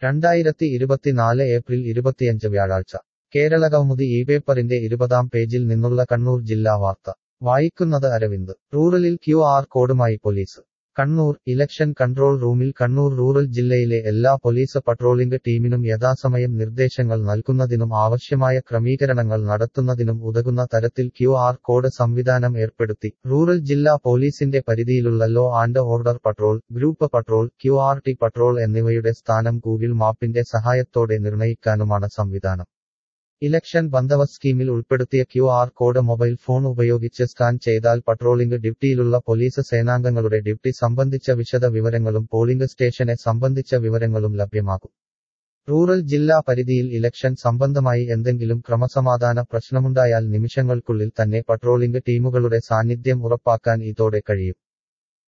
രണ്ടായിരത്തി ഇരുപത്തിനാല് ഏപ്രിൽ ഇരുപത്തിയഞ്ച് വ്യാഴാഴ്ച കേരളകൗമുദി ഈ പേപ്പറിന്റെ ഇരുപതാം പേജിൽ നിന്നുള്ള കണ്ണൂർ ജില്ലാ വാർത്ത വായിക്കുന്നത് അരവിന്ദ് റൂറലിൽ ക്യു ആർ കോഡുമായി പോലീസ് കണ്ണൂർ ഇലക്ഷൻ കൺട്രോൾ റൂമിൽ കണ്ണൂർ റൂറൽ ജില്ലയിലെ എല്ലാ പോലീസ് പട്രോളിംഗ് ടീമിനും യഥാസമയം നിർദ്ദേശങ്ങൾ നൽകുന്നതിനും ആവശ്യമായ ക്രമീകരണങ്ങൾ നടത്തുന്നതിനും ഉതകുന്ന തരത്തിൽ ക്യു ആർ കോഡ് സംവിധാനം ഏർപ്പെടുത്തി റൂറൽ ജില്ലാ പോലീസിന്റെ പരിധിയിലുള്ള law and order patrol group patrol Q R T patrol എന്നിവയുടെ സ്ഥാനം ഗൂഗിൾ മാപ്പിന്റെ സഹായത്തോടെ നിർണയിക്കാനുമാണ് സംവിധാനം ഇലക്ഷൻ ബന്ദവസ് സ്കീമിൽ ഉൾപ്പെടുത്തിയ Q R code mobile phone ഉപയോഗിച്ച് സ്കാൻ ചെയ്താൽ പട്രോളിംഗ് ഡ്യൂട്ടിയിലുള്ള പോലീസ് സേനാംഗങ്ങളുടെ ഡ്യൂട്ടി സംബന്ധിച്ച വിശദ വിവരങ്ങളും പോളിംഗ് സ്റ്റേഷനെ സംബന്ധിച്ച വിവരങ്ങളും ലഭ്യമാകും റൂറൽ ജില്ലാ പരിധിയിൽ ഇലക്ഷൻ സംബന്ധമായി എന്തെങ്കിലും ക്രമസമാധാന പ്രശ്നമുണ്ടായാൽ നിമിഷങ്ങൾക്കുള്ളിൽ തന്നെ പട്രോളിംഗ് ടീമുകളുടെ സാന്നിധ്യം ഉറപ്പാക്കാൻ ഇതോടെ കഴിയും